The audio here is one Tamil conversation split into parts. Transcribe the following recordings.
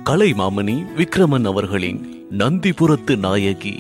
கலைமாமணி விக்ரமன் அவர்களின் நந்திபுரத்து நாயகி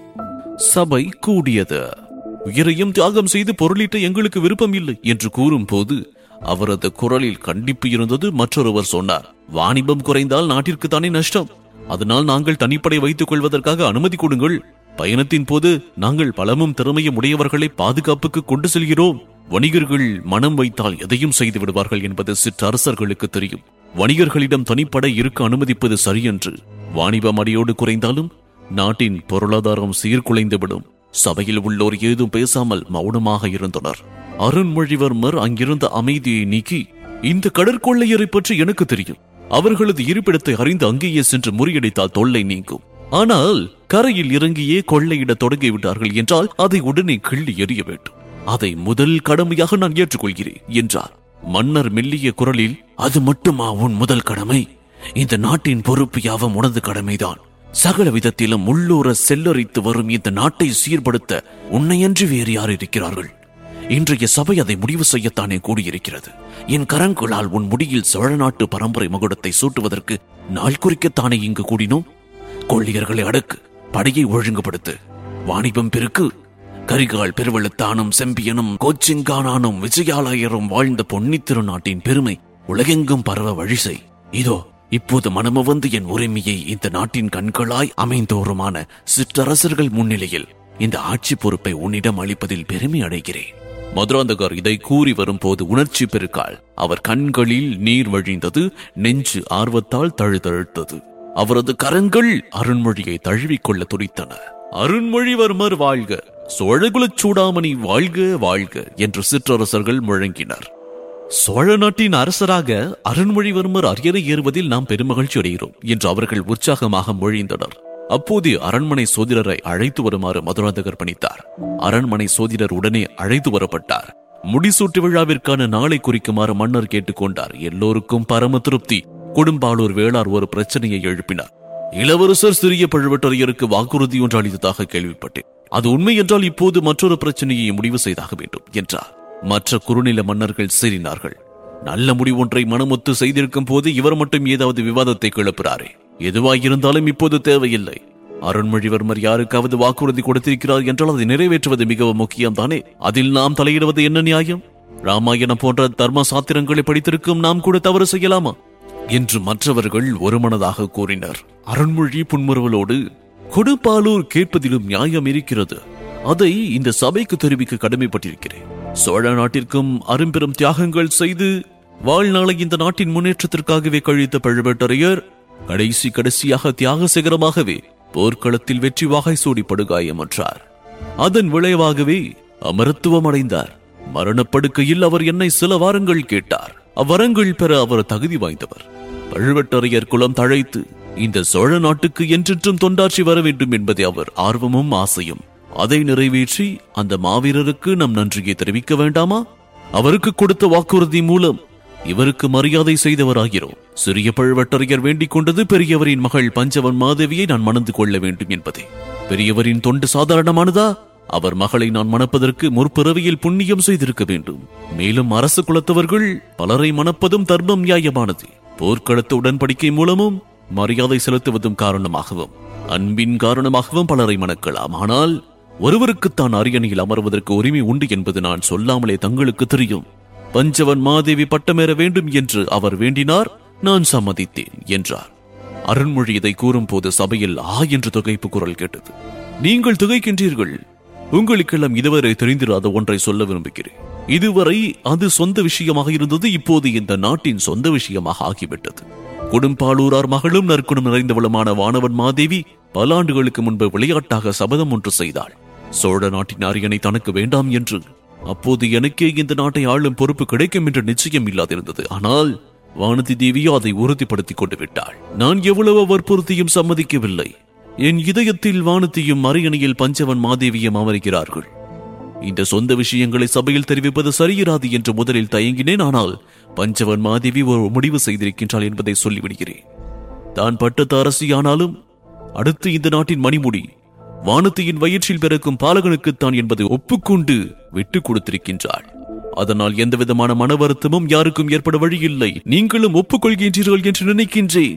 சபை கூடியது உயிரையும் தியாகம் செய்து பொருளீட்ட எங்களுக்கு விருப்பம் இல்லை என்று கூறும்போது அவரது குரலில் கண்டிப்பு இருந்தது மற்றொருவர் சொன்னார் வாணிபம் குறைந்தால் நாட்டிற்கு தானே நஷ்டம் அதனால் நாங்கள் தனிப்படை வைத்துக் கொள்வதற்காக அனுமதி கொடுங்கள் பயணத்தின் போது நாங்கள் பலமும் திறமையும் உடையவர்களை பாதுகாப்புக்கு கொண்டு செல்கிறோம் வணிகர்கள் மனம் வைத்தால் எதையும் செய்து விடுவார்கள் என்பது சிற்றரசர்களுக்கு தெரியும் வணிகர்களிடம் தனிப்படை இருக்க அனுமதிப்பது சரியென்று வாணிபம் அடியோடு குறைந்தாலும் நாட்டின் பொருளாதாரம் சீர்குலைந்துவிடும் சபையில் உள்ளோர் ஏதும் பேசாமல் மௌனமாக இருந்தனர் அருண்மொழிவர்மர் அங்கிருந்த அமைதியை நீக்கி இந்த கடற்கொள்ளையரை பற்றி எனக்கு தெரியும் அவர்களது இருப்பிடத்தை அறிந்து அங்கேயே சென்று முறியடித்தால் தொல்லை நீங்கும் ஆனால் கரையில் இறங்கியே கொள்ளையிட தொடங்கிவிட்டார்கள் என்றால் அதை உடனே கிள்ளி எறிய வேண்டும் அதை முதல் கடமையாக நான் ஏற்றுக்கொள்கிறேன் என்றார் மன்னர் மெல்லிய குரலில் அது மட்டுமா உன் முதல் கடமை இந்த நாட்டின் பொறுப்பு யாவும் உனது கடமைதான் சகல விதத்திலும் உள்ளூர செல்லரித்து வரும் இந்த நாட்டை சீர்படுத்த உன்னையன்றி வேறு யார் இருக்கிறார்கள் இன்றைய சபை அதை முடிவு செய்யத்தானே கூடியிருக்கிறது என் கரங்களால் உன் முடியில் சோழ நாட்டு பரம்பரை மகுடத்தை சூட்டுவதற்கு நாள் குறிக்கத்தானே இங்கு கூடினோம் கொள்ளியர்களை அடக்கு படையை ஒழுங்குபடுத்து வாணிபம் பெருக்கு கரிகால் பெருவெளுத்தானும் செம்பியனும் கோச்சிங்கானானும் விஜயாலயரும் வாழ்ந்த பொன்னித்திரு நாட்டின் பெருமை உலகெங்கும் பரவ வழி செய் இதோ இப்போது மனமு வந்து என் உரிமையை இந்த நாட்டின் கண்களாய் அமைந்தோருமான சிற்றரசர்கள் முன்னிலையில் இந்த ஆட்சி பொறுப்பை உன்னிடம் அளிப்பதில் பெருமை அடைகிறேன் மதுராந்தகர் இதை கூறி வரும்போது உணர்ச்சி பெருக்காள் அவர் கண்களில் நீர் வழிந்தது நெஞ்சு ஆர்வத்தால் தழுதழுத்தது அவரது கரங்கள் அருண்மொழியை தழுவிக்கொள்ள துடித்தன அருண்மொழிவர்மர் வாழ்க சோழகுலச் சூடாமணி வாழ்க வாழ்க என்று சிற்றரசர்கள் முழங்கினர் சோழ நாட்டின் அரசராக அருண்மொழிவர்மர் அரியணை ஏறுவதில் நாம் பெருமகிழ்ச்சி அடைகிறோம் என்று அவர்கள் உற்சாகமாக மொழிந்தனர் அப்போது அரண்மனை சோதிடரை அழைத்து வருமாறு மதுராந்தகர் பணித்தார் அரண்மனை சோதிடர் உடனே அழைத்து வரப்பட்டார் முடிசூட்டு விழாவிற்கான நாளை குறிக்குமாறு மன்னர் கேட்டுக்கொண்டார் எல்லோருக்கும் பரம திருப்தி கொடும்பாளூர் வேளார் ஒரு பிரச்சனையை எழுப்பினார் இளவரசர் சிறிய பழுவட்டரையருக்கு வாக்குறுதி ஒன்று அளித்ததாக கேள்விப்பட்டேன் அது உண்மை என்றால் இப்போது மற்றொரு பிரச்சனையை முடிவு செய்தாக வேண்டும் என்றார் மற்ற குறுநில மன்னர்கள் சீறினார்கள் நல்ல முடிவொன்றை மனமொத்து செய்திருக்கும் போது இவர் மட்டும் ஏதாவது விவாதத்தை கிளப்புறாரே எதுவாயிருந்தாலும் இப்போது தேவையில்லை அருண்மொழிவர்மர் யாருக்காவது வாக்குறுதி கொடுத்திருக்கிறார் என்றால் அதை நிறைவேற்றுவது மிகவும் முக்கியம் தானே அதில் நாம் தலையிடுவது என்ன நியாயம் ராமாயணம் போன்ற தர்ம சாத்திரங்களை படித்திருக்கும் நாம் கூட தவறு செய்யலாமா என்று மற்றவர்கள் ஒருமனதாக கூறினர் அருண்மொழி புன்முறுவலோடு கொடுப்பாலூர் கேட்பதிலும் நியாயம் இருக்கிறது அதை இந்த சபைக்கு தெரிவிக்க கடமைப்பட்டிருக்கிறேன் சோழ நாட்டிற்கும் அரும்பெரும் தியாகங்கள் செய்து வாழ்நாளை இந்த நாட்டின் முன்னேற்றத்திற்காகவே கழித்த பழுவேட்டரையர் கடைசி கடைசியாக தியாக சிகரமாகவே போர்க்களத்தில் வெற்றி வாகை சூடி படுகாயமற்றார் அதன் விளைவாகவே அமரத்துவம் அடைந்தார் மரணப்படுக்கையில் அவர் என்னை சில வாரங்கள் கேட்டார் அவ்வரங்கள் பெற அவர் தகுதி வாய்ந்தவர் பழுவட்டரையர் குலம் தழைத்து இந்த சோழ நாட்டுக்கு என்றென்றும் தொண்டாற்றி வர வேண்டும் என்பதே அவர் ஆர்வமும் ஆசையும் அதை நிறைவேற்றி அந்த மாவீரருக்கு நம் நன்றியை தெரிவிக்க வேண்டாமா அவருக்கு கொடுத்த வாக்குறுதி மூலம் இவருக்கு மரியாதை செய்தவராகிறோம் சிறிய பழுவட்டரையர் வேண்டிக் கொண்டது பெரியவரின் மகள் பஞ்சவன் மாதேவியை நான் மணந்து கொள்ள வேண்டும் என்பதே பெரியவரின் தொண்டு சாதாரணமானதா அவர் மகளை நான் மணப்பதற்கு முற்பிறவியில் புண்ணியம் செய்திருக்க வேண்டும் மேலும் அரசு குலத்தவர்கள் பலரை மணப்பதும் தர்மம் நியாயமானது போர்க்களத்து உடன்படிக்கை மூலமும் மரியாதை செலுத்துவதும் காரணமாகவும் அன்பின் காரணமாகவும் பலரை மணக்கலாம் ஆனால் ஒருவருக்குத்தான் அரியணையில் அமர்வதற்கு உரிமை உண்டு என்பது நான் சொல்லாமலே தங்களுக்கு தெரியும் பஞ்சவன் மாதேவி பட்டமேற வேண்டும் என்று அவர் வேண்டினார் நான் சம்மதித்தேன் என்றார் அருண்மொழி இதை கூறும்போது சபையில் ஆ என்று துகைப்பு குரல் கேட்டது நீங்கள் துகைக்கின்றீர்கள் உங்களுக்கெல்லாம் இதுவரை தெரிந்திராத ஒன்றை சொல்ல விரும்புகிறேன் இதுவரை அது சொந்த விஷயமாக இருந்தது இப்போது இந்த நாட்டின் சொந்த விஷயமாக ஆகிவிட்டது கொடும்பாளூரார் மகளும் நற்குணம் நிறைந்தவளுமான வானவன் மாதேவி பல ஆண்டுகளுக்கு முன்பு விளையாட்டாக சபதம் ஒன்று செய்தாள் சோழ நாட்டின் அரியணை தனக்கு வேண்டாம் என்று அப்போது எனக்கே இந்த நாட்டை ஆளும் பொறுப்பு கிடைக்கும் என்ற நிச்சயம் இல்லாதிருந்தது ஆனால் வானதி தேவியோ அதை உறுதிப்படுத்திக் கொண்டு விட்டாள் நான் எவ்வளவு வற்புறுத்தியும் சம்மதிக்கவில்லை என் இதயத்தில் வானத்தையும் அரியணையில் பஞ்சவன் மாதேவியும் அமர்கிறார்கள் இந்த சொந்த விஷயங்களை சபையில் தெரிவிப்பது சரியிராது என்று முதலில் தயங்கினேன் ஆனால் பஞ்சவன் மாதேவி ஒரு முடிவு செய்திருக்கின்றாள் என்பதை சொல்லிவிடுகிறேன் தான் பட்டத்து அரசியானாலும் அடுத்து இந்த நாட்டின் மணிமுடி வானத்தியின் வயிற்றில் பிறக்கும் பாலகனுக்குத்தான் என்பதை ஒப்புக்கொண்டு விட்டுக் கொடுத்திருக்கின்றாள் அதனால் எந்தவிதமான மன வருத்தமும் யாருக்கும் ஏற்பட வழியில்லை நீங்களும் ஒப்புக்கொள்கின்றீர்கள் என்று நினைக்கின்றேன்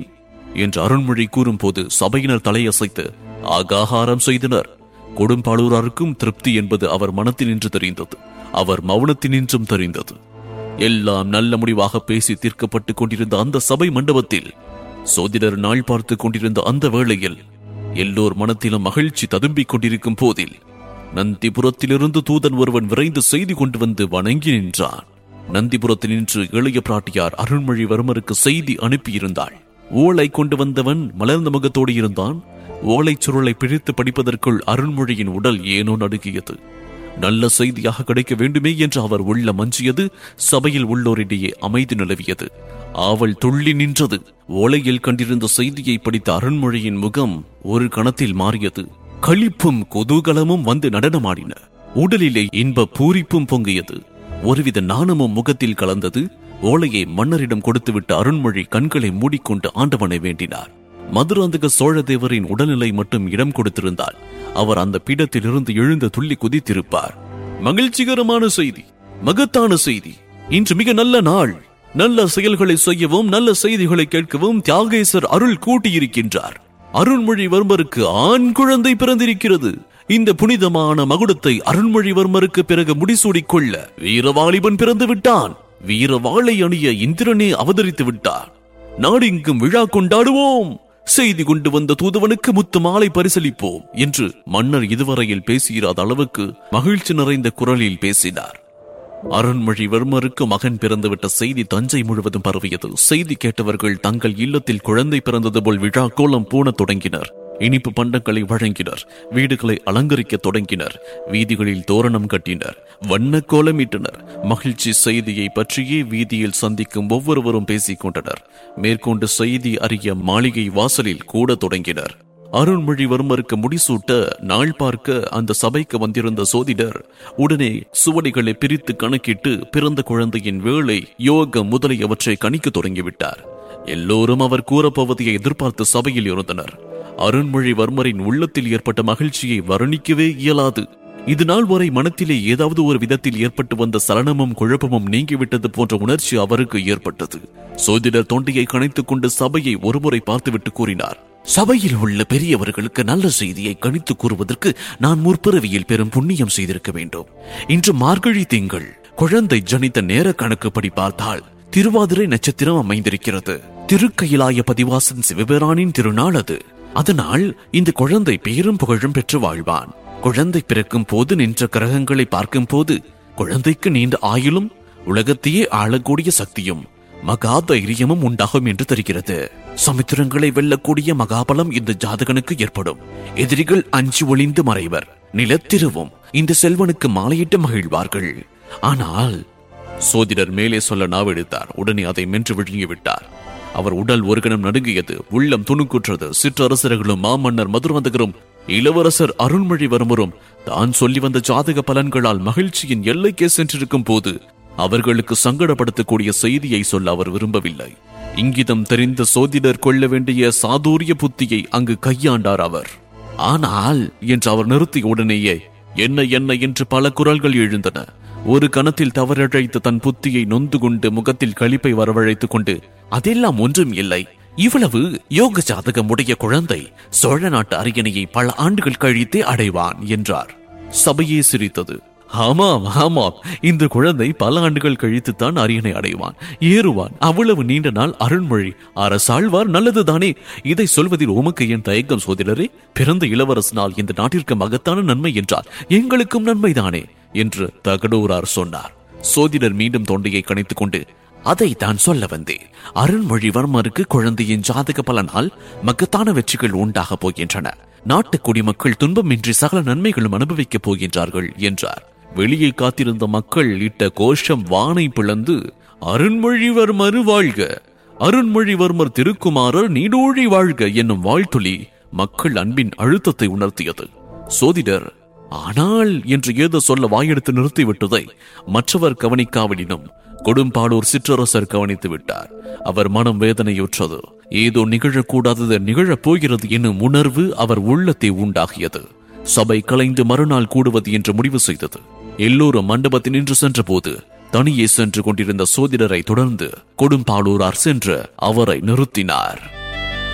என்று அருண்மொழி கூறும்போது சபையினர் தலையசைத்து ஆகாகாரம் செய்தனர் கொடும்பாளூராருக்கும் திருப்தி என்பது அவர் மனத்தினின்று தெரிந்தது அவர் மௌனத்தினின்றும் தெரிந்தது எல்லாம் நல்ல முடிவாக பேசி தீர்க்கப்பட்டுக் கொண்டிருந்த அந்த சபை மண்டபத்தில் சோதிடர் நாள் பார்த்துக் கொண்டிருந்த அந்த வேளையில் எல்லோர் மனத்திலும் மகிழ்ச்சி ததும்பிக் கொண்டிருக்கும் போதில் நந்திபுரத்திலிருந்து தூதன் ஒருவன் விரைந்து செய்தி கொண்டு வந்து வணங்கி நின்றான் நந்திபுரத்தில் நின்று இளைய பிராட்டியார் அருள்மொழிவர்மருக்கு செய்தி அனுப்பியிருந்தாள் ஓலை கொண்டு வந்தவன் மலர்ந்த முகத்தோடு இருந்தான் ஓலைச் சுருளை பிரித்து படிப்பதற்குள் அருள்மொழியின் உடல் ஏனோ நடுங்கியது நல்ல செய்தியாக கிடைக்க வேண்டுமே என்று அவர் உள்ள மஞ்சியது சபையில் உள்ளோரிடையே அமைதி நிலவியது ஆவல் துள்ளி நின்றது ஓலையில் கண்டிருந்த செய்தியை படித்த அருண்மொழியின் முகம் ஒரு கணத்தில் மாறியது களிப்பும் குதூகலமும் வந்து நடனமாடின உடலிலே இன்ப பூரிப்பும் பொங்கியது ஒருவித நாணமும் முகத்தில் கலந்தது ஓலையை மன்னரிடம் கொடுத்துவிட்டு அருண்மொழி கண்களை மூடிக்கொண்டு ஆண்டவனை வேண்டினார் மதுராந்தக சோழதேவரின் உடல்நிலை மட்டும் இடம் கொடுத்திருந்தால் அவர் அந்த பீடத்திலிருந்து எழுந்து துள்ளி குதித்திருப்பார் மகிழ்ச்சிகரமான செய்தி மகத்தான செய்தி இன்று மிக நல்ல நாள் நல்ல செயல்களை செய்யவும் நல்ல செய்திகளை கேட்கவும் தியாகேசர் அருள் கூட்டியிருக்கின்றார் அருண்மொழிவர்மருக்கு ஆண் குழந்தை பிறந்திருக்கிறது இந்த புனிதமான மகுடத்தை அருண்மொழிவர்மருக்கு பிறகு முடிசூடிக் கொள்ள வீரவாலிபன் பிறந்து விட்டான் வீரவாளை அணிய இந்திரனே அவதரித்து விட்டார் நாடெங்கும் விழா கொண்டாடுவோம் செய்தி கொண்டு வந்த தூதுவனுக்கு முத்து மாலை பரிசளிப்போம் என்று மன்னர் இதுவரையில் பேசியிராத அளவுக்கு மகிழ்ச்சி நிறைந்த குரலில் பேசினார் அருண்மொழிவர்மருக்கு மகன் பிறந்துவிட்ட செய்தி தஞ்சை முழுவதும் பரவியது செய்தி கேட்டவர்கள் தங்கள் இல்லத்தில் குழந்தை பிறந்தது போல் விழா கோலம் பூணத் தொடங்கினர் இனிப்பு பண்டங்களை வழங்கினர் வீடுகளை அலங்கரிக்க தொடங்கினர் வீதிகளில் தோரணம் கட்டினர் வண்ண கோலமிட்டனர் மகிழ்ச்சி செய்தியை பற்றியே வீதியில் சந்திக்கும் ஒவ்வொருவரும் பேசிக் கொண்டனர் மேற்கொண்டு செய்தி அறிய மாளிகை வாசலில் கூட தொடங்கினர் அருண்மொழிவர்மருக்கு முடிசூட்ட நாள் பார்க்க அந்த சபைக்கு வந்திருந்த சோதிடர் உடனே சுவடிகளை பிரித்து கணக்கிட்டு பிறந்த குழந்தையின் வேலை யோகம் முதலியவற்றை கணிக்க தொடங்கிவிட்டார் எல்லோரும் அவர் கூறப்போவதை எதிர்பார்த்து சபையில் இருந்தனர் அருண்மொழிவர்மரின் உள்ளத்தில் ஏற்பட்ட மகிழ்ச்சியை வர்ணிக்கவே இயலாது இது நாள் வரை மனத்திலே ஏதாவது ஒரு விதத்தில் ஏற்பட்டு வந்த சலனமும் குழப்பமும் நீங்கிவிட்டது போன்ற உணர்ச்சி அவருக்கு ஏற்பட்டது சோதிடர் தொண்டையை கணைத்துக் கொண்டு சபையை ஒருமுறை பார்த்துவிட்டு கூறினார் சபையில் உள்ள பெரியவர்களுக்கு நல்ல செய்தியை கணித்து கூறுவதற்கு நான் முற்பிறவியில் பெரும் புண்ணியம் செய்திருக்க வேண்டும் இன்று மார்கழி திங்கள் குழந்தை ஜனித்த நேர கணக்குப்படி பார்த்தால் திருவாதிரை நட்சத்திரம் அமைந்திருக்கிறது திருக்கயிலாய பதிவாசன் சிவபெரானின் திருநாள் அது அதனால் இந்த குழந்தை பேரும் புகழும் பெற்று வாழ்வான் குழந்தை பிறக்கும் போது நின்ற கிரகங்களை பார்க்கும் போது குழந்தைக்கு நீண்ட ஆயுளும் உலகத்தையே ஆளக்கூடிய சக்தியும் மகா தைரியமும் உண்டாகும் என்று தெரிகிறது சமுத்திரங்களை வெல்லக்கூடிய மகாபலம் இந்த ஜாதகனுக்கு ஏற்படும் எதிரிகள் அஞ்சு ஒளிந்து மறைவர் நிலத்திருவும் இந்த செல்வனுக்கு மாலையிட்டு மகிழ்வார்கள் ஆனால் சோதிடர் மேலே சொல்ல நாவெடுத்தார் உடனே அதை மென்று விழுங்கிவிட்டார் அவர் உடல் ஒரு கணம் நடுங்கியது உள்ளம் துணுக்குற்றது சிற்றரசர்களும் மாமன்னர் மதுராந்தகரும் இளவரசர் அருள்மொழிவர்மரும் தான் சொல்லி வந்த ஜாதக பலன்களால் மகிழ்ச்சியின் எல்லைக்கே சென்றிருக்கும் போது அவர்களுக்கு சங்கடப்படுத்தக்கூடிய செய்தியை சொல்ல அவர் விரும்பவில்லை இங்கிதம் தெரிந்த சோதிடர் கொள்ள வேண்டிய சாதுரிய புத்தியை அங்கு கையாண்டார் அவர் ஆனால் என்று அவர் நிறுத்திய உடனேயே என்ன என்ன என்று பல குரல்கள் எழுந்தன ஒரு கணத்தில் தவறிழைத்து தன் புத்தியை நொந்து கொண்டு முகத்தில் களிப்பை வரவழைத்துக் கொண்டு அதெல்லாம் ஒன்றும் இல்லை இவ்வளவு யோக ஜாதகம் உடைய குழந்தை சோழ நாட்டு அரியணையை பல ஆண்டுகள் கழித்தே அடைவான் என்றார் சபையே சிரித்தது ஆமாம் ஆமாம் இந்த குழந்தை பல ஆண்டுகள் கழித்துத்தான் அரியணை அடைவான் ஏறுவான் அவ்வளவு நீண்ட நாள் அருண்மொழி அரசாழ்வார் நல்லதுதானே இதை சொல்வதில் உமக்கு என் தயக்கம் சோதிடரே பிறந்த இளவரசனால் இந்த நாட்டிற்கு மகத்தான நன்மை என்றால் எங்களுக்கும் நன்மைதானே என்று தகடூரார் சொன்னார் சோதிடர் மீண்டும் தொண்டையை கணைத்துக் கொண்டு அதை தான் சொல்ல வந்தேன் அருண்மொழிவர்மருக்கு குழந்தையின் ஜாதக பலனால் மகத்தான வெற்றிகள் உண்டாக போகின்றன நாட்டு குடிமக்கள் துன்பமின்றி சகல நன்மைகளும் அனுபவிக்கப் போகின்றார்கள் என்றார் வெளியே காத்திருந்த மக்கள் இட்ட கோஷம் வானை பிளந்து அருண்மொழிவர்மரு வாழ்க அருண்மொழிவர்மர் திருக்குமாரர் நீடோழி வாழ்க என்னும் வாழ்த்துளி மக்கள் அன்பின் அழுத்தத்தை உணர்த்தியது சோதிடர் ஆனால் என்று ஏதோ சொல்ல வாயெடுத்து நிறுத்திவிட்டதை மற்றவர் கவனிக்காவிடினும் கொடும்பாளூர் சிற்றரசர் கவனித்து விட்டார் அவர் மனம் வேதனையுற்றது ஏதோ நிகழக்கூடாதது நிகழப் போகிறது என்னும் உணர்வு அவர் உள்ளத்தை உண்டாகியது சபை கலைந்து மறுநாள் கூடுவது என்று முடிவு செய்தது எல்லோரும் மண்டபத்தில் நின்று சென்றபோது தனியே சென்று கொண்டிருந்த சோதிடரை தொடர்ந்து கொடும்பாளூரார் சென்று அவரை நிறுத்தினார்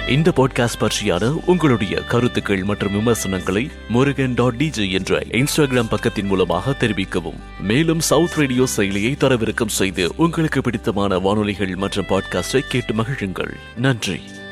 இந்த பாட்காஸ்ட் பற்றியான உங்களுடைய கருத்துக்கள் மற்றும் விமர்சனங்களை முருகன் டாட் டிஜே என்ற இன்ஸ்டாகிராம் பக்கத்தின் மூலமாக தெரிவிக்கவும் மேலும் சவுத் ரேடியோ செயலியை தரவிறக்கம் செய்து உங்களுக்கு பிடித்தமான வானொலிகள் மற்றும் பாட்காஸ்டை கேட்டு மகிழுங்கள் நன்றி